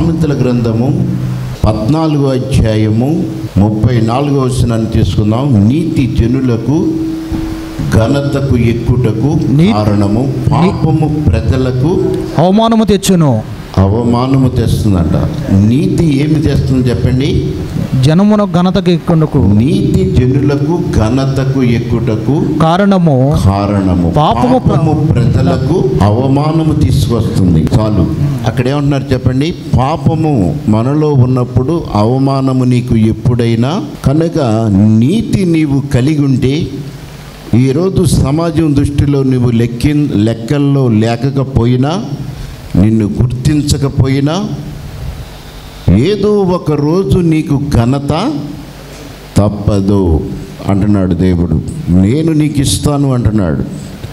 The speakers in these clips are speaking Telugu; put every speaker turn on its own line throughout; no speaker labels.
సామెతల గ్రంథము పద్నాలుగో అధ్యాయము ముప్పై నాలుగో వచనాన్ని తీసుకుందాం నీతి జనులకు ఘనతకు ఎక్కుటకు
నీ-
కారణము పాపము ప్రజలకు
అవమానము తెచ్చును
అవమానము తెస్తుందంట నీతి ఏమి తెస్తుంది చెప్పండి
జనమున ఘనతకు ఎక్కుటకు
నీతి జనులకు ఘనతకు ఎక్కుటకు
కారణము
కారణము
పాపము ప్ర-
పాపము ప్రజలకు అవమానము తీసుకొస్తుంది చాలు అక్కడ ఏమంటున్నారు చెప్పండి పాపము మనలో ఉన్నప్పుడు అవమానము నీకు ఎప్పుడైనా కనుక నీతి నీవు కలిగి ఉంటే ఈరోజు సమాజం దృష్టిలో నువ్వు లెక్కి లెక్కల్లో లేకపోయినా నిన్ను గుర్తించకపోయినా ఏదో ఒక రోజు నీకు ఘనత తప్పదు అంటున్నాడు దేవుడు నేను నీకు ఇస్తాను అంటున్నాడు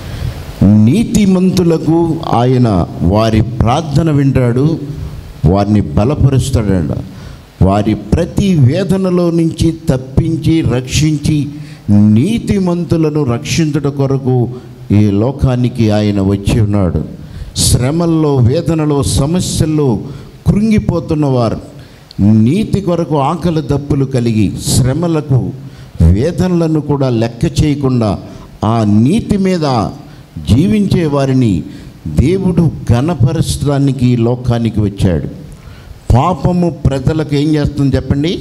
నీతిమంతులకు ఆయన వారి ప్రార్థన వింటాడు వారిని బలపరుస్తాడంట వారి ప్రతి వేదనలో నుంచి తప్పించి రక్షించి నీతిమంతులను రక్షించుట కొరకు ఈ లోకానికి ఆయన వచ్చి ఉన్నాడు శ్రమల్లో వేదనలో సమస్యల్లో కృంగిపోతున్నవారు నీతి కొరకు ఆకలి దప్పులు కలిగి శ్రమలకు వేదనలను కూడా లెక్క చేయకుండా ఆ నీతి మీద జీవించే వారిని దేవుడు ఘనపరచడానికి ఈ లోకానికి వచ్చాడు పాపము ప్రజలకు ఏం చేస్తుంది చెప్పండి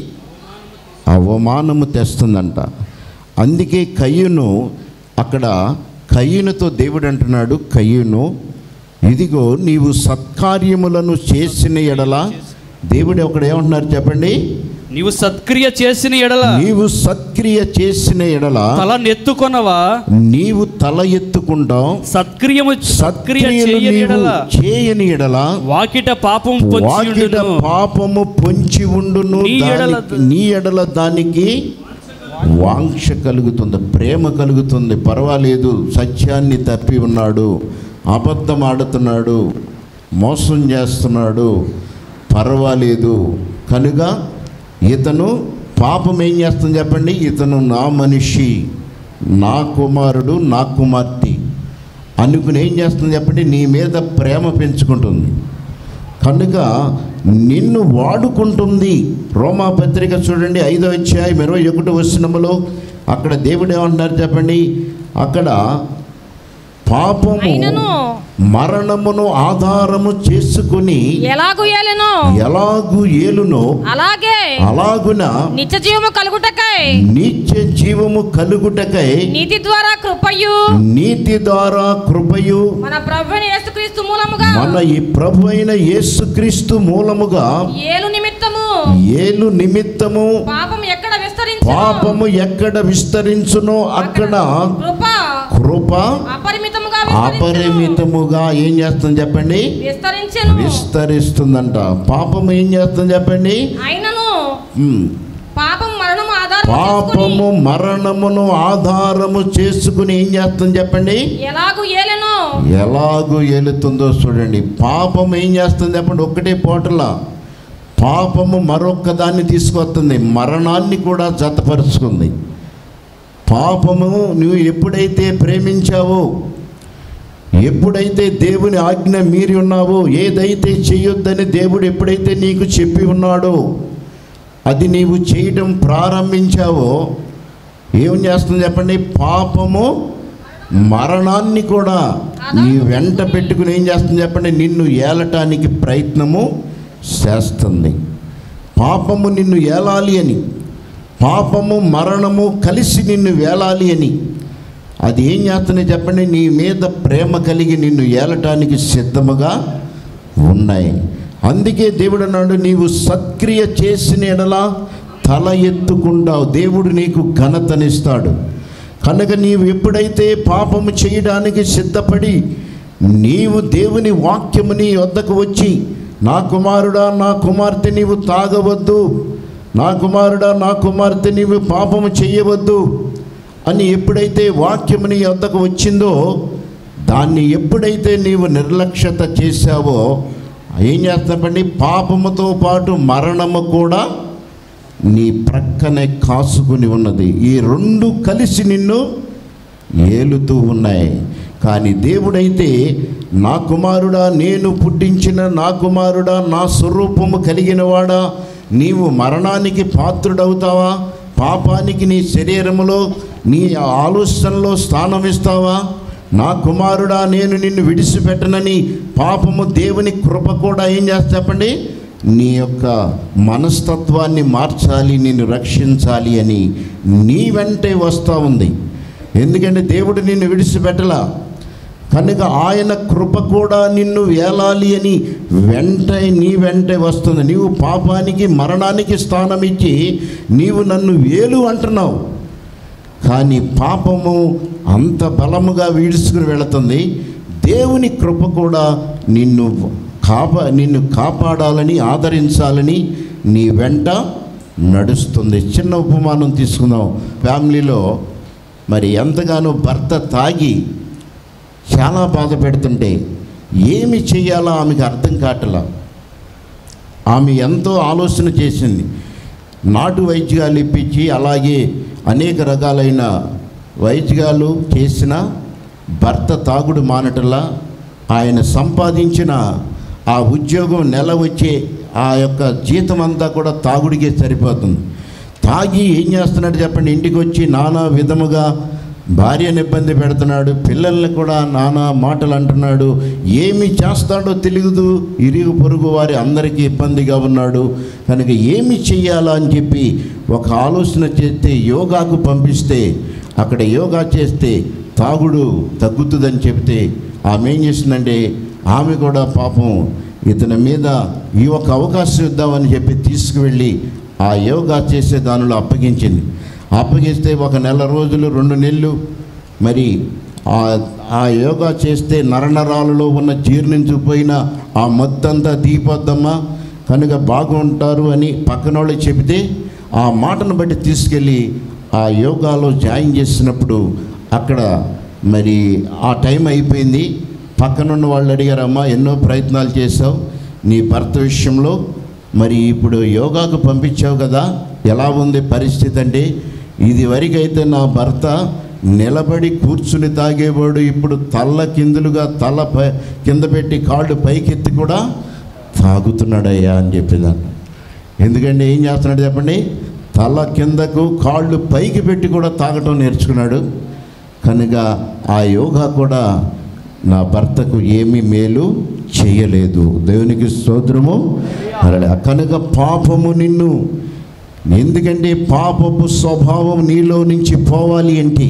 అవమానము తెస్తుందంట అందుకే కయ్యును అక్కడ కయ్యునుతో దేవుడు అంటున్నాడు కయ్యును ఇదిగో నీవు సత్కార్యములను చేసిన ఎడల దేవుడు ఒకడు ఏమంటున్నారు చెప్పండి
నీవు సత్క్రియ చేసిన ఎడల
నీవు సత్క్రియ చేసిన ఎడల
తల నెత్తుకొనవా
నీవు తల ఎత్తుకుంటావు
సత్క్రియము సత్క్రియ
సత్క్రియలు
చేయని
నీవు
ఎడల
చేయని ఎడల
వాకిట పాపం
వాకిట
పొంచి
పాపము పొంచి ఉండును
నీ ఎడల
దానికి- నీ ఎడల దానికి వాంక్ష కలుగుతుంది ప్రేమ కలుగుతుంది పర్వాలేదు సత్యాన్ని తప్పి ఉన్నాడు అబద్ధం ఆడుతున్నాడు మోసం చేస్తున్నాడు పర్వాలేదు కనుక ఇతను పాపం ఏం చేస్తుంది చెప్పండి ఇతను నా మనిషి నా కుమారుడు నా కుమార్తె అనుకుని ఏం చేస్తుంది చెప్పండి నీ మీద ప్రేమ పెంచుకుంటుంది కనుక నిన్ను వాడుకుంటుంది రోమా పత్రిక చూడండి ఐదో అధ్యాయం ఇరవై ఒకటి వచనములో అక్కడ దేవుడు ఏమంటున్నారు చెప్పండి అక్కడ పాపము
అయినను
మరణమును ఆధారము చేసుకుని
ఎలాగు ఏలెను
ఎలాగు ఏలునో
అలాగే
అలాగున
నిత్య జీవము కలుగుటకై
నిత్య జీవము కలుగుటకై
నీతి ద్వారా కృపయు
నీతి ద్వారా కృపయు
మన ప్రభువైన యేసుక్రీస్తు మూలముగా
మన ఈ ప్రభు అయిన యేసుక్రీస్తు మూలముగా
ఏలు నిమిత్తము
ఏలు నిమిత్తము
పాపం ఎక్కడ విస్తరించు
పాపము ఎక్కడ విస్తరించునో అక్కడ
కృప
కృప
అపరిమితముగా విస్తరించును.
అపరిమితముగా ఏం చేస్తుంది చెప్పండి
విస్తరించెను
విస్తరిస్తుందంట పాపము ఏం చేస్తుంది చెప్పండి
అయినను
ఉమ్.
పాపం మరణము ఆధారం
పాపము మరణమును ఆధారము చేసుకుని ఏం చేస్తుంది చెప్పండి
ఎలాగు ఏలెను
ఎలాగూ ఏలుతుందో చూడండి పాపం ఏం చేస్తుంది చెప్పండి ఒక్కటే పోటలా పాపము మరొక్క దాన్ని తీసుకొస్తుంది మరణాన్ని కూడా జతపరుచుకుంది పాపము నువ్వు ఎప్పుడైతే ప్రేమించావో ఎప్పుడైతే దేవుని ఆజ్ఞ మీరి ఉన్నావో ఏదైతే చేయొద్దని దేవుడు ఎప్పుడైతే నీకు చెప్పి ఉన్నాడో అది నీవు చేయడం ప్రారంభించావో ఏం చేస్తుంది చెప్పండి పాపము మరణాన్ని కూడా నీ వెంట పెట్టుకుని ఏం చేస్తుంది చెప్పండి నిన్ను ఏలటానికి ప్రయత్నము చేస్తుంది పాపము నిన్ను ఏలాలి అని పాపము మరణము కలిసి నిన్ను వేలాలి అని అది ఏం చేస్తుంది చెప్పండి నీ మీద ప్రేమ కలిగి నిన్ను ఏలటానికి సిద్ధముగా ఉన్నాయి అందుకే దేవుడు అన్నాడు నీవు సత్క్రియ చేసిన ఎడలా తల ఎత్తుకుంటావు దేవుడు నీకు ఘనతనిస్తాడు కనుక నీవు ఎప్పుడైతే పాపము చేయడానికి సిద్ధపడి నీవు దేవుని వాక్యము నీ వద్దకు వచ్చి నా కుమారుడా నా కుమార్తె నీవు తాగవద్దు నా కుమారుడా నా కుమార్తె నీవు పాపము చేయవద్దు అని ఎప్పుడైతే వాక్యము నీ వద్దకు వచ్చిందో దాన్ని ఎప్పుడైతే నీవు నిర్లక్ష్యత చేశావో ఏం చేస్తామండి పాపముతో పాటు మరణము కూడా నీ ప్రక్కనే కాసుకుని ఉన్నది ఈ రెండు కలిసి నిన్ను ఏలుతూ ఉన్నాయి కానీ దేవుడైతే నా కుమారుడా నేను పుట్టించిన నా కుమారుడా నా స్వరూపము కలిగినవాడా నీవు మరణానికి పాత్రుడవుతావా పాపానికి నీ శరీరములో నీ ఆలోచనలో స్థానం ఇస్తావా నా కుమారుడా నేను నిన్ను విడిచిపెట్టనని పాపము దేవుని కృప కూడా ఏం చేస్తా చెప్పండి నీ యొక్క మనస్తత్వాన్ని మార్చాలి నిన్ను రక్షించాలి అని నీ వెంటే వస్తూ ఉంది ఎందుకంటే దేవుడు నిన్ను విడిచిపెట్టలా కనుక ఆయన కృప కూడా నిన్ను వేలాలి అని వెంట నీ వెంటే వస్తుంది నీవు పాపానికి మరణానికి స్థానం ఇచ్చి నీవు నన్ను వేలు అంటున్నావు కానీ పాపము అంత బలముగా వీడ్చుకుని వెళుతుంది దేవుని కృప కూడా నిన్ను కాపా నిన్ను కాపాడాలని ఆదరించాలని నీ వెంట నడుస్తుంది చిన్న ఉపమానం తీసుకుందాం ఫ్యామిలీలో మరి ఎంతగానో భర్త తాగి చాలా బాధ పెడుతుంటే ఏమి చేయాలో ఆమెకు అర్థం కావట్లా ఆమె ఎంతో ఆలోచన చేసింది నాటు వైద్యాలు ఇప్పించి అలాగే అనేక రకాలైన వైద్యాలు చేసిన భర్త తాగుడు మానటలా ఆయన సంపాదించిన ఆ ఉద్యోగం నెల వచ్చే ఆ యొక్క జీతం అంతా కూడా తాగుడికే సరిపోతుంది తాగి ఏం చేస్తున్నాడు చెప్పండి ఇంటికి వచ్చి నానా విధముగా భార్యను ఇబ్బంది పెడుతున్నాడు పిల్లల్ని కూడా నానా మాటలు అంటున్నాడు ఏమి చేస్తాడో తెలియదు ఇరుగు పొరుగు వారి అందరికీ ఇబ్బందిగా ఉన్నాడు కనుక ఏమి చెయ్యాలా అని చెప్పి ఒక ఆలోచన చేస్తే యోగాకు పంపిస్తే అక్కడ యోగా చేస్తే తాగుడు తగ్గుతుందని చెప్తే ఆమె ఏం చేసిందంటే ఆమె కూడా పాపం ఇతని మీద ఈ ఒక అవకాశం ఇద్దామని చెప్పి తీసుకువెళ్ళి ఆ యోగా చేసే దానిలో అప్పగించింది అప్పగిస్తే ఒక నెల రోజులు రెండు నెలలు మరి ఆ ఆ యోగా చేస్తే నరనరాలలో ఉన్న జీర్ణించిపోయిన ఆ మొత్తంతా తీపొద్దమ్మా కనుక బాగుంటారు అని పక్కన వాళ్ళు చెబితే ఆ మాటను బట్టి తీసుకెళ్ళి ఆ యోగాలో జాయిన్ చేసినప్పుడు అక్కడ మరి ఆ టైం అయిపోయింది పక్కనున్న వాళ్ళు అడిగారమ్మా ఎన్నో ప్రయత్నాలు చేసావు నీ భర్త విషయంలో మరి ఇప్పుడు యోగాకు పంపించావు కదా ఎలా ఉంది పరిస్థితి అంటే ఇది వరకైతే నా భర్త నిలబడి కూర్చుని తాగేవాడు ఇప్పుడు తల్ల కిందులుగా తల పై కింద పెట్టి కాళ్ళు పైకెత్తి కూడా తాగుతున్నాడయ్యా అని చెప్పేదాన్ని ఎందుకంటే ఏం చేస్తున్నాడు చెప్పండి తల కిందకు కాళ్ళు పైకి పెట్టి కూడా తాగటం నేర్చుకున్నాడు కనుక ఆ యోగా కూడా నా భర్తకు ఏమీ మేలు చేయలేదు దేవునికి స్తోత్రము హల్లెలూయా. కనుక పాపము నిన్ను ఎందుకంటే పాపపు స్వభావం నీలో నుంచి పోవాలి అంటే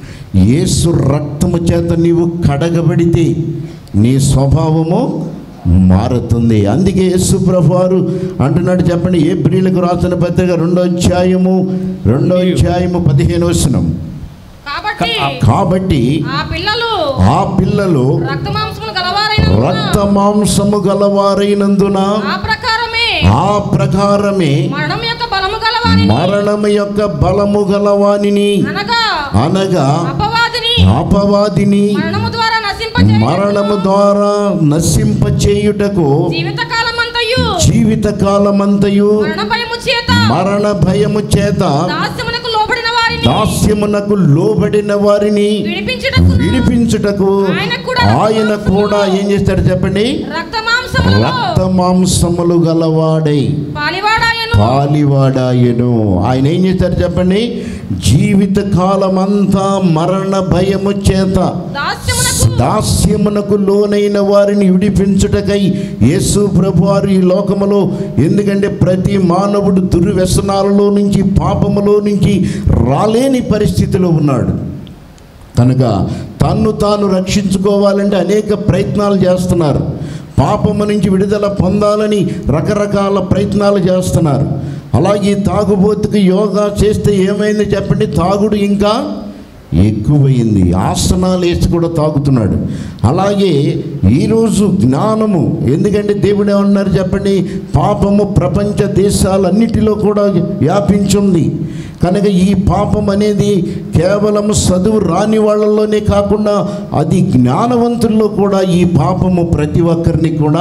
యేసు రక్తము చేత నీవు కడగబడితే నీ స్వభావము మారుతుంది అందుకే యేసు ప్రభువారు అంటున్నాడు చెప్పండి ఏ ప్రియులకు రాసిన పత్రిక రెండో అధ్యాయము రెండో అధ్యాయము పదిహేను వచనం
కాబట్టి
కాబట్టి
ఆ పిల్లలు
ఆ పిల్లలు
రక్త మాంసములు గలవారైన
రక్త మాంసము గలవారైనందున
ఆ ప్రకారమే
ఆ ప్రకారమే
మరణం యొక్క బలము గలవాని
మరణము యొక్క బలము గలవానిని
అనగా
అనగా
అపవాదిని
అపవాదిని
మరణము ద్వారా నశింపజే
మరణము ద్వారా నశింపచేయుటకు
జీవిత కాలమంతయు
జీవిత కాలమంతయు
మరణ భయము చేత
మరణ భయము చేత
దాస్యమునకు లోబడిన వారిని
దాస్యమునకు లోబడిన వారిని
విడిపించుటకు
విడిపించుటకు
ఆయన కూడా
ఆయన కూడా ఏం చేస్తాడు చెప్పండి
రక్త మాంసములలో
రక్త మాంసములు గలవాడై
పాలివాడాయను
పాలివాడాయను ఆయన ఏం చేశారు చెప్పండి జీవిత కాలమంతా మరణ భయము చేత
దాస్యమునకు
దాస్యమునకు లోనైన వారిని విడిపించుటకై యేసు ప్రభువారు ఈ లోకములో ఎందుకంటే ప్రతి మానవుడు దుర్వ్యసనాలలో నుంచి పాపములో నుంచి రాలేని పరిస్థితిలో ఉన్నాడు కనుక తన్ను తాను రక్షించుకోవాలంటే అనేక ప్రయత్నాలు చేస్తున్నారు పాపము నుంచి విడుదల పొందాలని రకరకాల ప్రయత్నాలు చేస్తున్నారు అలాగే తాగుబోతుకు యోగా చేస్తే ఏమైంది చెప్పండి తాగుడు ఇంకా ఎక్కువైంది ఆసనాలు వేసి కూడా తాగుతున్నాడు అలాగే ఈరోజు జ్ఞానము ఎందుకంటే దేవుడు ఏమన్నారు చెప్పండి పాపము ప్రపంచ దేశాలన్నిటిలో కూడా వ్యాపించింది కనుక ఈ పాపం అనేది కేవలం చదువు రాని వాళ్ళలోనే కాకుండా అది జ్ఞానవంతుల్లో కూడా ఈ పాపము ప్రతి ఒక్కరిని కూడా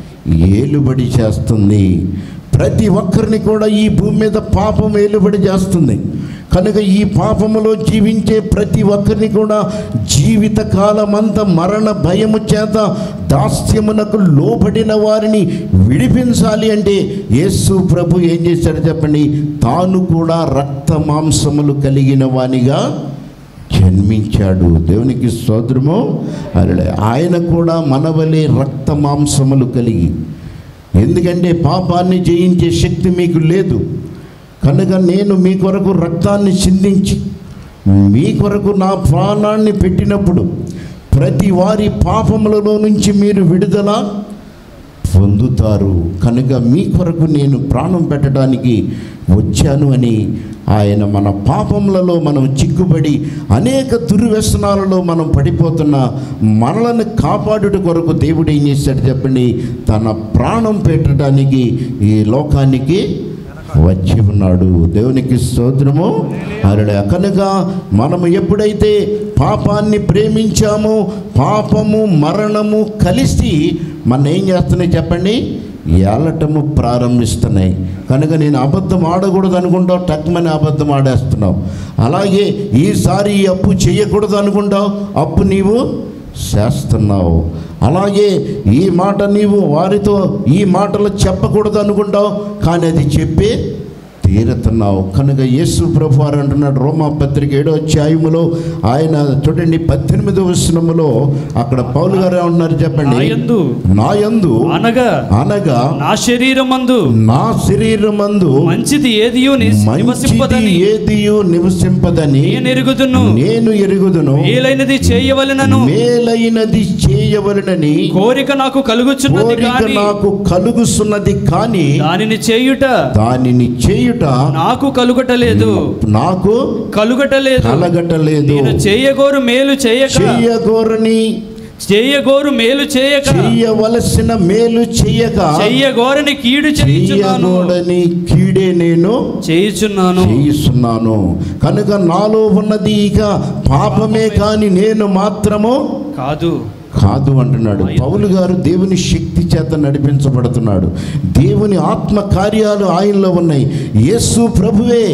ఏలుబడి చేస్తుంది ప్రతి ఒక్కరిని కూడా ఈ భూమి మీద పాపం ఏలుబడి చేస్తుంది కనుక ఈ పాపములో జీవించే ప్రతి ఒక్కరిని కూడా జీవితకాలమంతా మరణ భయము చేత దాస్యమునకు లోబడిన వారిని విడిపించాలి అంటే యేసు ప్రభు ఏం చేశాడు చెప్పండి తాను కూడా రక్త మాంసములు కలిగిన వానిగా జన్మించాడు దేవునికి స్తోత్రము అరే ఆయన కూడా మనవలే రక్త మాంసములు కలిగి ఎందుకంటే పాపాన్ని జయించే శక్తి మీకు లేదు కనుక నేను మీ కొరకు రక్తాన్ని చిందించి మీ కొరకు నా ప్రాణాన్ని పెట్టినప్పుడు ప్రతి వారి పాపములలో నుంచి మీరు విడుదల పొందుతారు కనుక మీ కొరకు నేను ప్రాణం పెట్టడానికి వచ్చాను అని ఆయన మన పాపములలో మనం చిక్కుబడి అనేక దుర్వ్యసనాలలో మనం పడిపోతున్న మనలను కాపాడుట కొరకు దేవుడు ఏం చేశాడు చెప్పండి తన ప్రాణం పెట్టడానికి ఈ లోకానికి వచ్చి ఉన్నాడు దేవునికి స్తోత్రము అరడే కనుక మనము ఎప్పుడైతే పాపాన్ని ప్రేమించామో పాపము మరణము కలిసి మన ఏం చేస్తున్నాయి చెప్పండి ఏలటము ప్రారంభిస్తున్నాయి కనుక నేను అబద్ధం ఆడకూడదు అనుకుంటావు టక్మని అబద్ధం ఆడేస్తున్నావు అలాగే ఈసారి ఈ అప్పు చేయకూడదు అనుకుంటావు అప్పు నీవు చేస్తున్నావు అలాగే ఈ మాట నీవు వారితో ఈ మాటలు చెప్పకూడదు అనుకుంటావు కానీ అది చెప్పే తీరుతున్నావు కనుక యేసు ప్రభు వారు అంటున్నాడు రోమా పత్రిక ఏడో అధ్యాయములో ఆయన చూడండి పద్దెనిమిదో వచనములో అక్కడ పౌలు గారు ఏమన్నారు చెప్పండి
నాయందు
నాయందు
అనగా
అనగా
నా శరీరమందు
నా శరీరమందు
మంచిది ఏదియో ని-
మంచిది
నివసింపదని
ఏదియు నివసింపదని
నేను ఎరుగుదును
నేను ఎరుగుదును
మేలైనది చేయవలెనను
మేలైనది చేయవలనని
కోరిక నాకు కలుగుచున్నది
కోరిక
కానీ
నాకు కలుగుతున్నది కానీ
దానిని చేయుట
దానిని చేయుట
నాకు కలుగటలేదు
నాకు
కలుగటలేదు
కలగటలేదు
నేను చేయగోరు మేలు చేయక
చెయ్యగోరని
చేయగోరు మేలు చేయక
చెయ్యవలసిన మేలు చెయ్యక
చెయ్యగోరని కీడు చేయుచున్నాను
చెయ్యగోడని కీడే నేను
చేయుచున్నాను
చేయిస్తున్నాను కనుక నాలో ఉన్నది ఇక పాపమే కాని నేను మాత్రము
కాదు
కాదు అంటున్నాడు పౌలు గారు దేవుని శక్తి చేత నడిపించబడుతున్నాడు దేవుని ఆత్మ కార్యాలు ఆయనలో ఉన్నాయి యేసు ప్రభువే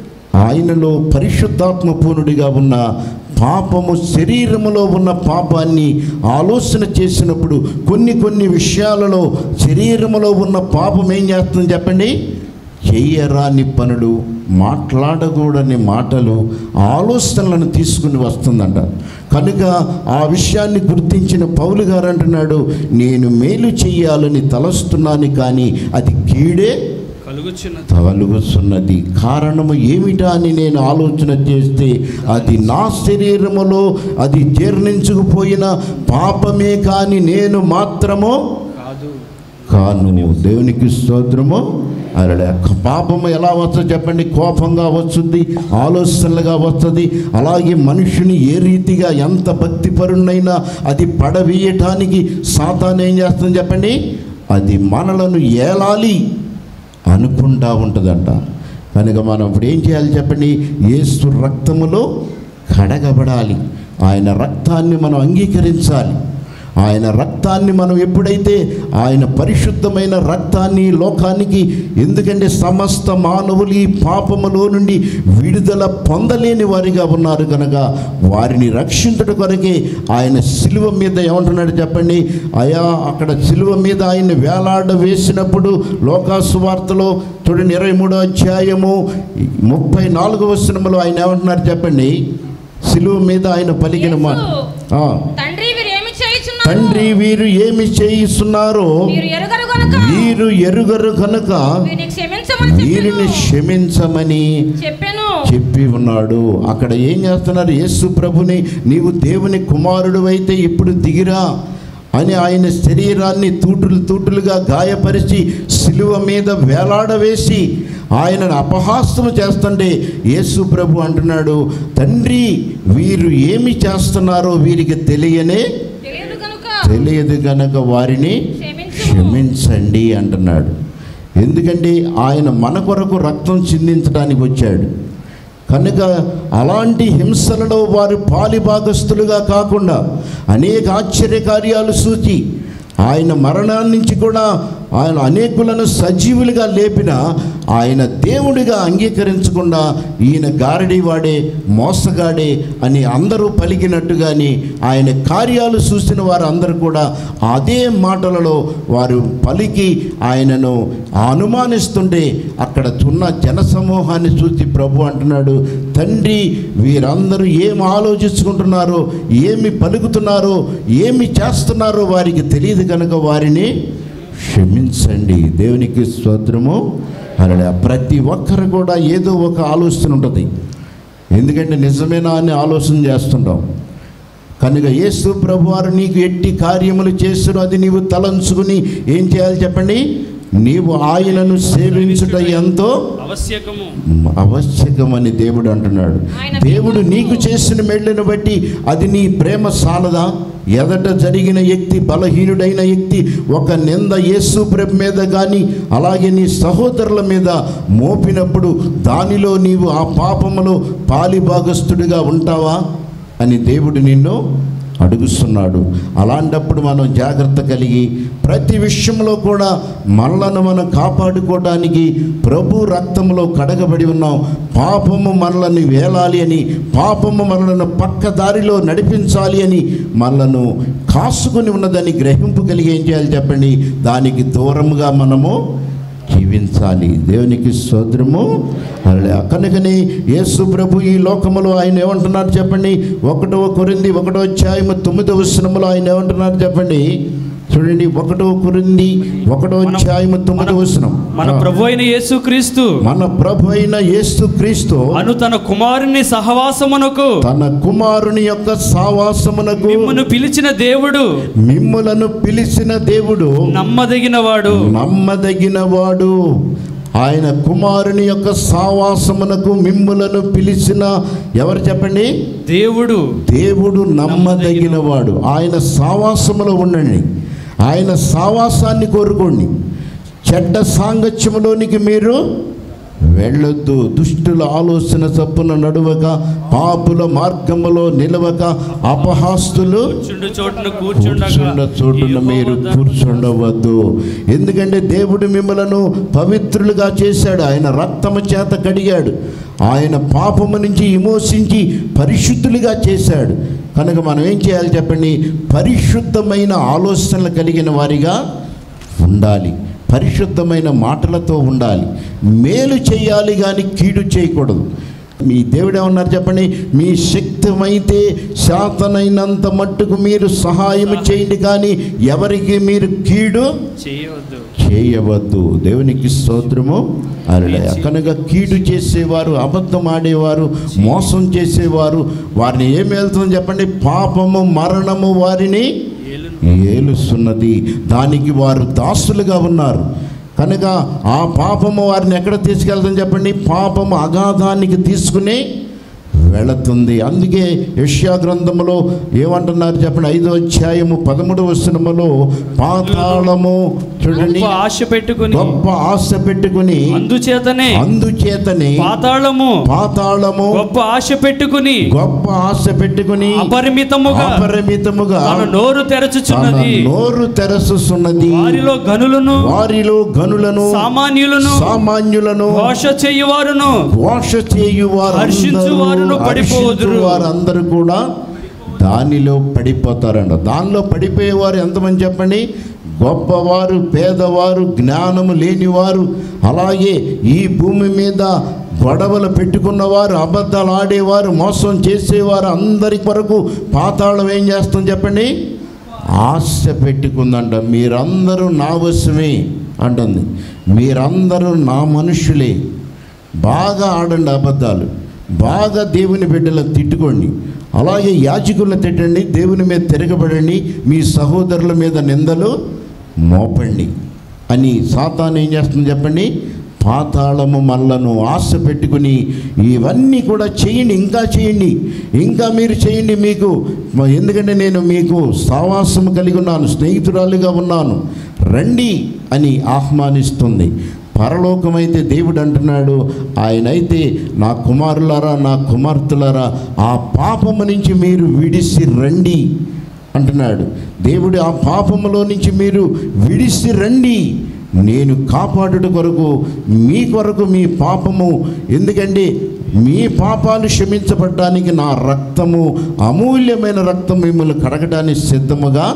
ఆయనలో పరిశుద్ధాత్మ పూర్ణుడిగా ఉన్న పాపము శరీరములో ఉన్న పాపాన్ని ఆలోచన చేసినప్పుడు కొన్ని కొన్ని విషయాలలో శరీరములో ఉన్న పాపం ఏం చేస్తుంది చెప్పండి చెయ్యరాని పనులు మాట్లాడకూడని మాటలు ఆలోచనలను తీసుకుని వస్తుందంట కనుక ఆ విషయాన్ని గుర్తించిన పౌలు గారు అంటున్నాడు నేను మేలు చెయ్యాలని తలస్తున్నాను కానీ అది కీడే
కలుగుచున్నది
తగులుగుతున్నది కారణము ఏమిటా అని నేను ఆలోచన చేస్తే అది నా శరీరములో అది జీర్ణించుకుపోయిన పాపమే కానీ నేను మాత్రము
కాదు
కాను దేవునికి స్తోత్రము అరడే పాపము ఎలా వస్తుంది చెప్పండి కోపంగా వస్తుంది ఆలోచనలుగా వస్తుంది అలాగే మనుషుని ఏ రీతిగా ఎంత భక్తిపరుణైనా అది పడవేయటానికి సాతాన్ ఏం చేస్తుంది చెప్పండి అది మనలను ఏలాలి అనుకుంటా ఉంటుందంట కనుక మనం ఇప్పుడు ఏం చేయాలి చెప్పండి ఏసు రక్తములో కడగబడాలి ఆయన రక్తాన్ని మనం అంగీకరించాలి ఆయన రక్తాన్ని మనం ఎప్పుడైతే ఆయన పరిశుద్ధమైన రక్తాన్ని ఈ లోకానికి ఎందుకంటే సమస్త మానవులు ఈ పాపములో నుండి విడుదల పొందలేని వారిగా ఉన్నారు కనుక వారిని రక్షించట కొరకే ఆయన శిలువ మీద ఏమంటున్నాడు చెప్పండి అయా అక్కడ శిలువ మీద ఆయన వేలాడ వేసినప్పుడు లోకాసు వార్తలో చూడండి ఇరవై మూడో అధ్యాయము ముప్పై నాలుగో వచనములో ఆయన ఏమంటున్నారు చెప్పండి శిలువ మీద ఆయన పలికిన మాట ఆ.
తండ్రి వీరు ఏమి చేయుచున్నారు
తండ్రి వీరు ఏమి చేయిస్తున్నారో
వీరు ఎరుగరు గనుక
వీరు ఎరుగరు కనుక
వీరిని క్షమించమని
వీరిని
చెప్పెను.
క్షమించమని
చెప్పాను
చెప్పి ఉన్నాడు అక్కడ ఏం చేస్తున్నారు యేసు ప్రభుని నీవు దేవుని కుమారుడు అయితే ఇప్పుడు దిగిరా అని ఆయన శరీరాన్ని తూటులు తూటులుగా గాయపరిచి శిలువ మీద వేలాడవేసి ఆయనను అపహాస్యం చేస్తుంటే యేసు ప్రభు అంటున్నాడు తండ్రి వీరు ఏమి చేస్తున్నారో వీరికి తెలియనే
తెలియదు గనుక
తెలియదు గనక వారిని
క్షమించు
క్షమించండి అంటున్నాడు ఎందుకంటే ఆయన మన కొరకు రక్తం చిందించడానికి వచ్చాడు కనుక అలాంటి హింసలలో వారు పాలిభాగస్తులుగా కాకుండా అనేక ఆశ్చర్యకార్యాలు సూచి ఆయన మరణాన్ని నుంచి కూడా ఆయన అనేకులను సజీవులుగా లేపిన ఆయన దేవుడిగా అంగీకరించకుండా ఈయన గారడి వాడే మోసగాడే అని అందరూ పలికినట్టుగాని ఆయన కార్యాలు చూసిన వారు అందరూ కూడా అదే మాటలలో వారు పలికి ఆయనను అనుమానిస్తుంటే అక్కడ ఉన్న జనసమూహాన్ని చూసి ప్రభు అంటున్నాడు తండ్రి వీరందరూ ఏం ఆలోచించుకుంటున్నారో ఏమి పలుకుతున్నారో ఏమి చేస్తున్నారో వారికి తెలియదు కనుక వారిని క్షమించండి దేవునికి స్తోత్రము అలా ప్రతి ఒక్కరు కూడా ఏదో ఒక ఆలోచన ఉంటుంది ఎందుకంటే నిజమేనా అని ఆలోచన చేస్తుంటాం కనుక యేసు ప్రభు వారు నీకు ఎట్టి కార్యములు చేస్తున్న అది నీవు తలంచుకుని ఏం చేయాలి చెప్పండి నీవు ఆయనను సేవించుట ఎంతో
ఆవశ్యకము
అవశ్యకమని దేవుడు అంటున్నాడు
ఆయన
దేవుడు నీకు చేసిన మెళ్ళను బట్టి అది నీ ప్రేమ సాలదా ఎదట జరిగిన వ్యక్తి బలహీనుడైన వ్యక్తి ఒక నింద యేసు ప్రభు మీద కానీ అలాగే నీ సహోదరుల మీద మోపినప్పుడు దానిలో నీవు ఆ పాపములో పాలిభాగస్తుడిగా ఉంటావా అని దేవుడు నిన్ను అడుగుస్తున్నాడు అలాంటప్పుడు మనం జాగ్రత్త కలిగి ప్రతి విషయంలో కూడా మనలను మనం కాపాడుకోవడానికి ప్రభు రక్తంలో కడగబడి ఉన్నాం పాపము మనల్ని వేలాలి అని పాపము మనలను పక్క దారిలో నడిపించాలి అని మనలను కాసుకొని ఉన్నదని గ్రహింపు కలిగి ఏం చేయాలి చెప్పండి దానికి దూరంగా మనము జీవించాలి దేవునికి స్తోత్రము అలా కనుకని యేసు ప్రభు ఈ లోకములో ఆయన ఏమంటున్నారు చెప్పండి ఒకటో కొరింది ఒకటో అధ్యాయము తొమ్మిదవ వచనములో ఆయన ఏమంటున్నారు చెప్పండి చూడండి ఒకటో కొరింది ఒకటో అధ్యాయము తొమ్మిదవ వచనం
మన ప్రభు అయిన యేసుక్రీస్తు
మన ప్రభు అయిన యేసు క్రీస్తు
అను తన కుమారుని సహవాసమునకు
తన కుమారుని యొక్క సావాసమునకు
మిమ్మును పిలిచిన దేవుడు
మిమ్ములను పిలిచిన దేవుడు
నమ్మదగినవాడు
నమ్మదగిన వాడు ఆయన కుమారుని యొక్క సావాసమునకు మిమ్ములను పిలిచిన ఎవరు చెప్పండి
దేవుడు
దేవుడు నమ్మదగిన వాడు ఆయన సావాసములో ఉండండి ఆయన సావాసాన్ని కోరుకోండి చెడ్డ సాంగత్యములోనికి మీరు వెళ్ళొద్దు దుష్టుల ఆలోచన చప్పున నడువక పాపుల మార్గములో నిలవక అపహాస్తులు
కూర్చుండు చోటున
కూర్చుండ
కూర్చుండగా
చోటున మీరు కూర్చుండవద్దు ఎందుకంటే దేవుడు మిమ్మలను పవిత్రులుగా చేశాడు ఆయన రక్తము చేత కడిగాడు ఆయన పాపము నుంచి విమోచించి పరిశుద్ధులుగా చేశాడు కనుక మనం ఏం చేయాలి చెప్పండి పరిశుద్ధమైన ఆలోచనలు కలిగిన వారిగా ఉండాలి పరిశుద్ధమైన మాటలతో ఉండాలి మేలు చేయాలి కానీ కీడు చేయకూడదు మీ దేవుడు ఏమన్నారు చెప్పండి మీ శక్తమైతే శాతనైనంత మట్టుకు మీరు సహాయం చేయండి కానీ ఎవరికి మీరు కీడు
చేయవద్దు
చేయవద్దు దేవునికి స్తోత్రము అలా కనుక కీడు చేసేవారు అబద్ధం ఆడేవారు మోసం చేసేవారు వారిని ఏం వెళ్తుందని చెప్పండి పాపము మరణము వారిని
ఏలును
ఏలుస్తున్నది దానికి వారు దాసులుగా ఉన్నారు కనుక ఆ పాపము వారిని ఎక్కడ తీసుకెళ్తాం చెప్పండి పాపము అగాధానికి తీసుకుని వెళుతుంది అందుకే యష్యా గ్రంథములో ఏమంటున్నారు చెప్పండి ఐదో అధ్యాయము పదమూడవ వచనములో పాతాళము చూడండి
గొప్ప ఆశ పెట్టుకుని
గొప్ప ఆశ పెట్టుకుని
అందుచేతనే
అందుచేతనే
పాతాళము
పాతాళము
గొప్ప ఆశ పెట్టుకుని
గొప్ప ఆశ పెట్టుకుని
అపరిమితముగా
అపరిమితముగా
తన నోరు
తన
తెరచుచున్నది
నోరు తెరచుచున్నది
వారిలో గనులను
వారిలో గనులను
సామాన్యులను
సామాన్యులను
ఘోష చేయువారును
ఘోష చేయు
హర్షించు వారును పడిపోదురు.
వారందరూ కూడా దానిలో పడిపోతారంట దానిలో పడిపోయేవారు ఎంతమంది చెప్పండి గొప్పవారు పేదవారు జ్ఞానము లేనివారు అలాగే ఈ భూమి మీద గొడవలు పెట్టుకున్నవారు అబద్ధాలు ఆడేవారు మోసం చేసేవారు అందరి వరకు పాతాళం ఏం చేస్తాం చెప్పండి ఆశ పెట్టుకుందంట మీరందరూ నా వశమే అంటుంది మీరందరూ నా మనుషులే బాగా ఆడండి అబద్ధాలు బాగా దేవుని బిడ్డలను తిట్టుకోండి అలాగే యాజకులను తిట్టండి దేవుని మీద తిరగబడండి మీ సహోదరుల మీద నిందలు మోపండి అని సాతాను ఏం చేస్తుంది చెప్పండి పాతాళము మల్లను ఆశ పెట్టుకుని ఇవన్నీ కూడా చేయండి ఇంకా చేయండి ఇంకా మీరు చేయండి మీకు మ- ఎందుకంటే నేను మీకు సావాసం కలిగి ఉన్నాను స్నేహితురాలుగా ఉన్నాను రండి అని ఆహ్వానిస్తుంది పరలోకమైతే దేవుడు అంటున్నాడు ఆయనైతే నా కుమారులారా నా కుమార్తెలారా ఆ పాపము నుంచి మీరు విడిసి రండి అంటున్నాడు దేవుడు ఆ పాపములో నుంచి మీరు విడిసి రండి నేను కాపాడుట కొరకు మీ కొరకు మీ పాపము ఎందుకంటే మీ పాపాలు క్షమించబడడానికి నా రక్తము అమూల్యమైన రక్తం మిమ్మల్ని కడగడానికి సిద్ధముగా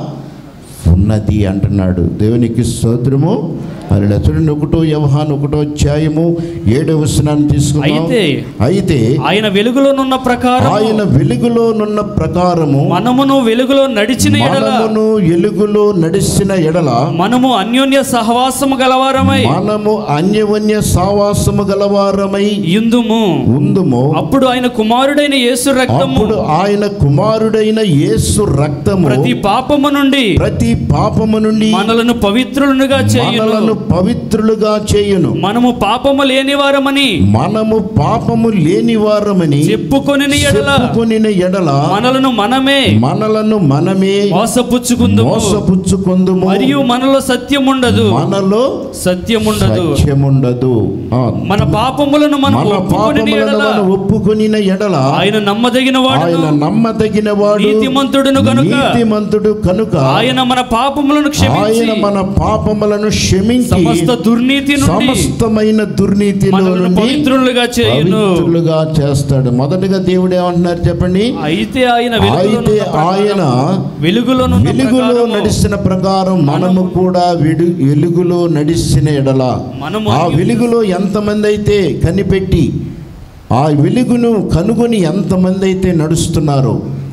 ఉన్నది అంటున్నాడు దేవునికి స్తోత్రము అది చూడండి ఒకటో వ్యవహాన్ ఒకటో అధ్యాయము ఏడవ వచనాన్ని తీసుకున్నాం
అయితే
అయితే
ఆయన వెలుగులోనున్న ప్రకారం
ఆయన వెలుగులోనున్న ప్రకారము
మనమును వెలుగులో నడిచిన ఎడల
మనమును ఎలుగులో నడిచిన ఎడల
మనము అన్యోన్య సహవాసము గలవారమై
మనము అన్యవన్య సావాసము గలవారమై
ఇందుము
ఉందుము
అప్పుడు ఆయన కుమారుడైన యేసు రక్తము
అప్పుడు ఆయన కుమారుడైన యేసు రక్తము
ప్రతి పాపము నుండి
ప్రతి పాపము నుండి
మనలను పవిత్రులుగా చేయును
మనలను పవిత్రులుగా చేయును
మనము పాపము లేనివారమని
మనము పాపము లేని వారమని
చెప్పుకొని ఎడల
చెప్పుకొనిన ఎడల
మనలను మనమే
మనలను మనమే
మోసపుచ్చుకుందుము
మోసపుచ్చుకొందుము
మరియు మనలో సత్యం ఉండదు
మనలో
సత్యం ఉండదు
సత్యముండదు ఆ,
మన పాపములను మనం
మన
ఒప్పుకొని
పాపములను
ఎడల
మనం ఒప్పుకొనిన ఎడల
ఆయన నమ్మదగిన వాడు
ఆయన నమ్మదగిన వాడు
నీతిమంతుడును గనుక
నీతిమంతుడు కనుక
ఆయన మన పాపములను క్షమించి
ఆయన మన పాపములను క్షమించి
సమస్త దుర్నీతి నుండి
సమస్తమైన దుర్నీతిలో
మనలను
నుండి
పవిత్రులుగా చేయును
పవిత్రులుగా చేస్తాడు మొదటగా దేవుడు ఏమంటున్నారు చెప్పండి
అయితే ఆయన
అయితే ఆయన
వెలుగులో
వెలుగులో నడిచిన ప్రకారం మనము కూడా వెడు వెలుగులో నడిచిన ఎడల
మనము
ఆ వెలుగులో ఎంతమంది అయితే కనిపెట్టి ఆ వెలుగును కనుగొని ఎంతమంది అయితే నడుస్తున్నారో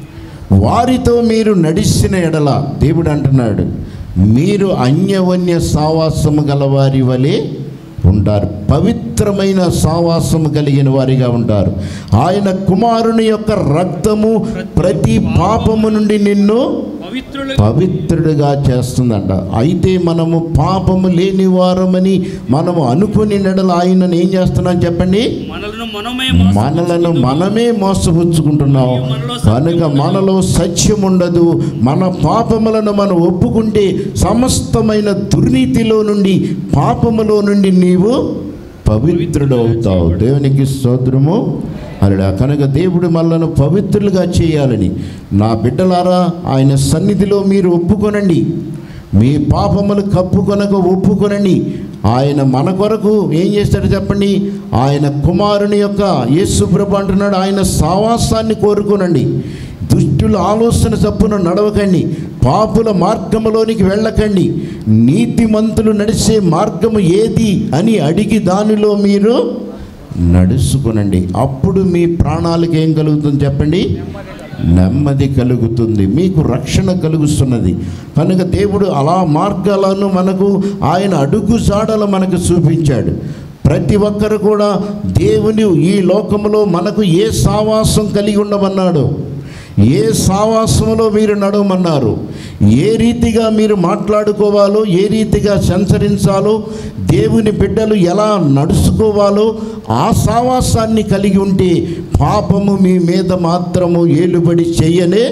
వారితో మీరు నడిచిన ఎడల దేవుడు అంటున్నాడు మీరు అన్యవన్య సావాసము గలవారి వలె ఉంటారు పవిత్రమైన సావాసము కలిగిన వారిగా ఉంటారు ఆయన కుమారుని యొక్క రక్తము ప్రతి పాపము నుండి నిన్ను
పవిత్రులుగా
పవిత్రుడిగా చేస్తుందంట అయితే మనము పాపము లేని వారమని మనము అనుకుని నెడల ఆయనను ఏం చేస్తున్నాం చెప్పండి
మనలను మనమే
మనలను మనమే మోసపుచ్చుకుంటున్నాం కనుక మనలో సత్యం ఉండదు మన పాపములను మనం ఒప్పుకుంటే సమస్తమైన దుర్నీతిలో నుండి పాపములో నుండి నీవు పవిత్రుడు అవుతావు దేవునికి స్తోత్రము అలా కనుక దేవుడు మనలను పవిత్రులుగా చేయాలని నా బిడ్డలారా ఆయన సన్నిధిలో మీరు ఒప్పుకొనండి మీ పాపములు కప్పుకొనక ఒప్పుకొనండి ఆయన మన కొరకు ఏం చేస్తాడు చెప్పండి ఆయన కుమారుని యొక్క యేసుప్రభు అంటున్నాడు ఆయన సావాసాన్ని కోరుకోనండి దుష్టుల ఆలోచన చప్పున నడవకండి పాపుల మార్గములోనికి వెళ్ళకండి నీతిమంతులు నడిచే మార్గము ఏది అని అడిగి దానిలో మీరు నడుచుకునండి అప్పుడు మీ ప్రాణాలకు ఏం కలుగుతుంది చెప్పండి నెమ్మది కలుగుతుంది మీకు రక్షణ కలుగుతున్నది కనుక దేవుడు అలా మార్గాలను మనకు ఆయన అడుగు జాడలు మనకు చూపించాడు ప్రతి ఒక్కరు కూడా దేవుని ఈ లోకములో మనకు ఏ సావాసం కలిగి ఉండమన్నాడు ఏ సావాసంలో మీరు నడవమన్నారు ఏ రీతిగా మీరు మాట్లాడుకోవాలో ఏ రీతిగా సంచరించాలో దేవుని బిడ్డలు ఎలా నడుచుకోవాలో ఆ సావాసాన్ని కలిగి ఉంటే పాపము మీ మీద మాత్రము ఏలుబడి చేయనే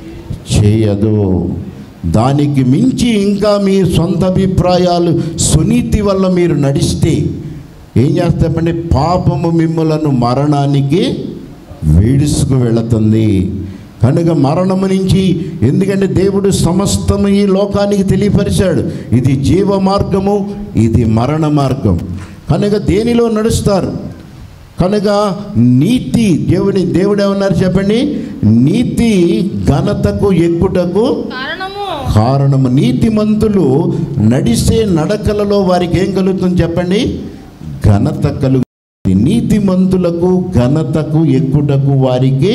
చేయదు దానికి మించి ఇంకా మీ సొంత అభిప్రాయాలు సునీతి వల్ల మీరు నడిస్తే ఏం చేస్తామంటే పాపము మిమ్మలను మరణానికి వీడుసుకు వెళుతుంది కనుక మరణము నుంచి ఎందుకంటే దేవుడు సమస్తము ఈ లోకానికి తెలియపరిచాడు ఇది జీవ మార్గము ఇది మరణ మార్గం కనుక దేనిలో నడుస్తారు కనుక నీతి దేవుని దేవుడు ఏమన్నారు చెప్పండి నీతి ఘనతకు ఎక్కుటకు
కారణము
కారణము నీతిమంతులు నడిసే నడకలలో వారికి ఏం కలుగుతుంది చెప్పండి ఘనత కలుగుతుంది నీతిమంతులకు ఘనతకు ఎక్కుటకు వారికి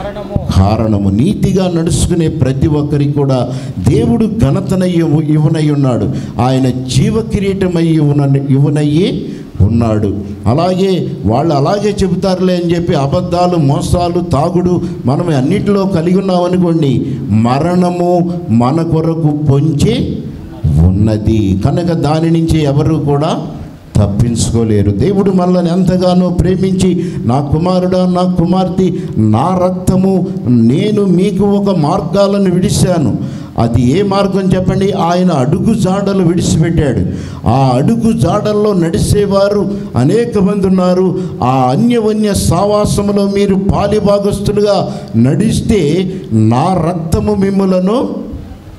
కారణము నీతిగా నడుచుకునే ప్రతి ఒక్కరికి కూడా దేవుడు ఘనతన ఇవ్వ- ఇవ్వనై ఉన్నాడు ఆయన జీవ కిరీటమై ఇవ్వన ఇవ్వనయ్యి ఉన్నాడు అలాగే వాళ్ళు అలాగే చెబుతారులే అని చెప్పి అబద్ధాలు మోసాలు తాగుడు మనం అన్నిటిలో కలిగి ఉన్నామనుకోండి మరణము మన కొరకు పొంచి ఉన్నది కనుక దాని నుంచి ఎవరు కూడా తప్పించుకోలేరు దేవుడు మనల్ని ఎంతగానో ప్రేమించి నా కుమారుడా నా కుమార్తె నా రక్తము నేను మీకు ఒక మార్గాలను విడిశాను అది ఏ మార్గం చెప్పండి ఆయన అడుగు జాడలు విడిచిపెట్టాడు ఆ అడుగు జాడల్లో నడిచేవారు అనేక మంది ఉన్నారు ఆ అన్యవన్య సావాసములో మీరు పాలిభాగస్తులుగా నడిస్తే నా రక్తము మిమ్ములను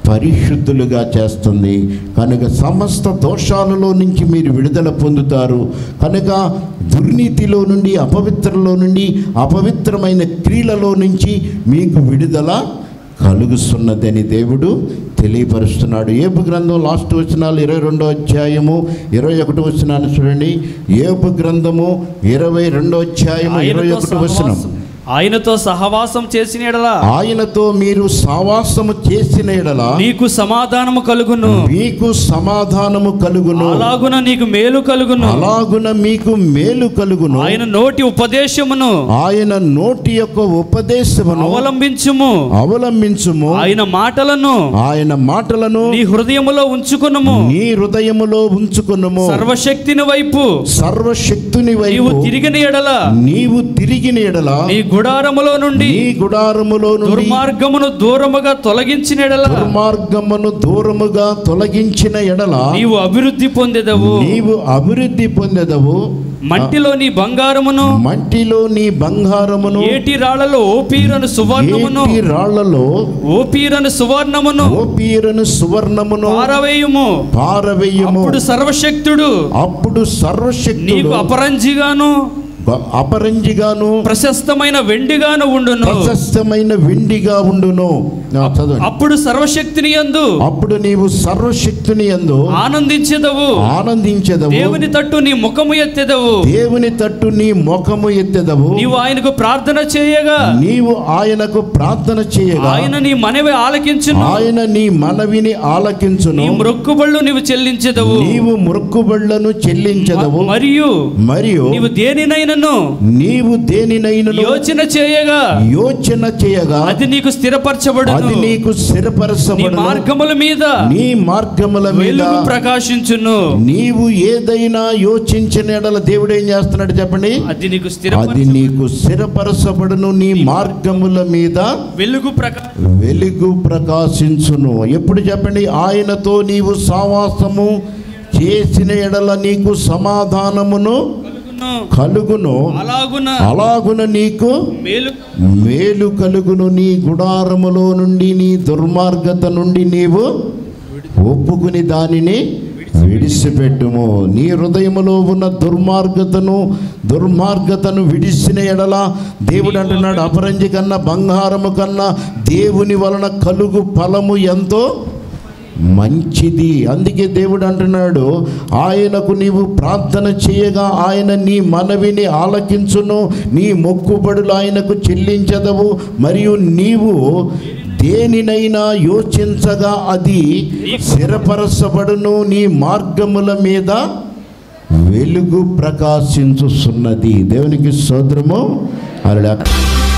పరిశుద్ధులుగా చేస్తుంది కనుక సమస్త దోషాలలో నుంచి మీరు విడుదల పొందుతారు కనుక దుర్నీతిలో నుండి అపవిత్రలో నుండి అపవిత్రమైన క్రియలలో నుంచి మీకు విడుదల కలుగుతున్నదని దేవుడు తెలియపరుస్తున్నాడు ఏపు గ్రంథం లాస్ట్ వచనాలు ఇరవై రెండో అధ్యాయము ఇరవై ఒకటి వచనాన్ని చూడండి ఏపు గ్రంథము ఇరవై రెండో అధ్యాయము ఇరవై
ఆయనతో
ఒకటి వచనం
సహవాసం- ఆయనతో సహవాసం చేసిన ఎడల
ఆయనతో మీరు సావాసము చేసిన ఎడల
నీకు సమాధానము కలుగును
మీకు సమాధానము కలుగును
అలాగున నీకు మేలు కలుగును
అలాగున మీకు మేలు కలుగును
ఆయన నోటి ఉపదేశమును
ఆయన నోటి యొక్క ఉపదేశమును
అవలంబించుము
అవలంబించుము
ఆయన మాటలను
ఆయన మాటలను
నీ హృదయములో ఉంచుకునుము
నీ హృదయములో ఉంచుకునుము
సర్వశక్తిని వైపు
సర్వశక్తుని
నీవు
వైపు
తిరిగిన ఎడల
నీవు తిరిగిన ఎడల
నీ గుడారములో నుండి
నీ గుడారములో నుండి
దుర్మార్గమును దూరముగా తొలగించిన ఎడల
దుర్మార్గమును దూరముగా తొలగించిన ఎడల
నీవు అభివృద్ధి పొందెదవు
నీవు అభివృద్ధి పొందెదవు
మట్టిలో నీ బంగారమును
మట్టిలో నీ బంగారమును
ఏటి రాళ్లలో ఓపీరను సువర్ణమును
ఏటి రాళ్లలో
ఓపీరను సువర్ణమును
ఓపీరను సువర్ణమును
పారవేయుము
పారవేయము
అప్పుడు సర్వశక్తుడు
అప్పుడు
నీకు
సర్వశక్తుడు
అపరంజిగాను
అపరంజిగాను
ప్రశస్తమైన వెండిగాను ఉండును
ప్రశస్తమైన వెండిగా ఉండును ఆ, చదవండి
అప్పుడు సర్వశక్తిని యందు
అప్పుడు నీవు సర్వశక్తిని ఎందు
ఆనందించెదవు
ఆనందించదవు
దేవుని తట్టు నీ ముఖము ఎత్తెదవు
దేవుని తట్టు నీ ముఖము ఎత్తెదవు
నీవు ఆయనకు ప్రార్థన చేయగా
నీవు ఆయనకు ప్రార్థన చేయగా
ఆయన నీ మనవి ఆలకించును
ఆయన నీ మనవిని ఆలకించును
నీ మ్రొక్కుబళ్ళు నీవు చెల్లించెదవు
నీవు మొక్కుబళ్లను చెల్లించదవు
మరియు
మరియు
నీవు దేనినైనను
నీవు దేనినైనను
యోచన చేయగా
యోచన చేయగా
అది నీకు స్థిరపరచబడును
అది నీకు
నీ
స్థిరపరచబడును
మార్గముల మీద
నీ మార్గముల మీద
వెలుగు ప్రకాశించును
నీవు ఏదైనా యోచించిన ఎడల దేవుడు ఏం చేస్తున్నాడు చెప్పండి
అది నీకు
అది
స్థిరపరచ
నీకు స్థిరపరచబడును నీ మార్గముల మీద
వెలుగు ప్రకా
వెలుగు ప్రకాశించును ఎప్పుడు చెప్పండి ఆయనతో నీవు సావాసము చేసిన ఎడల నీకు సమాధానమును
కలుగును
కలుగును
అలాగున
అలాగున నీకు
మేలు
మేలు కలుగును నీ గుడారములో నుండి నీ దుర్మార్గత నుండి నీవు ఒప్పుకుని దానిని విడిచిపెట్టుము నీ హృదయములో ఉన్న దుర్మార్గతను దుర్మార్గతను విడిచిన ఎడల దేవుడు అంటున్నాడు అపరంజి కన్నా బంగారము కన్నా దేవుని వలన కలుగు ఫలము ఎంతో మంచిది అందుకే దేవుడు అంటున్నాడు ఆయనకు నీవు ప్రార్థన చేయగా ఆయన నీ మనవిని ఆలకించును నీ మొక్కుబడులు ఆయనకు చెల్లించదవు మరియు నీవు దేనినైనా యోచించగా అది స్థిరపరచబడును నీ మార్గముల మీద వెలుగు ప్రకాశించుతున్నది దేవునికి సోదరము అలా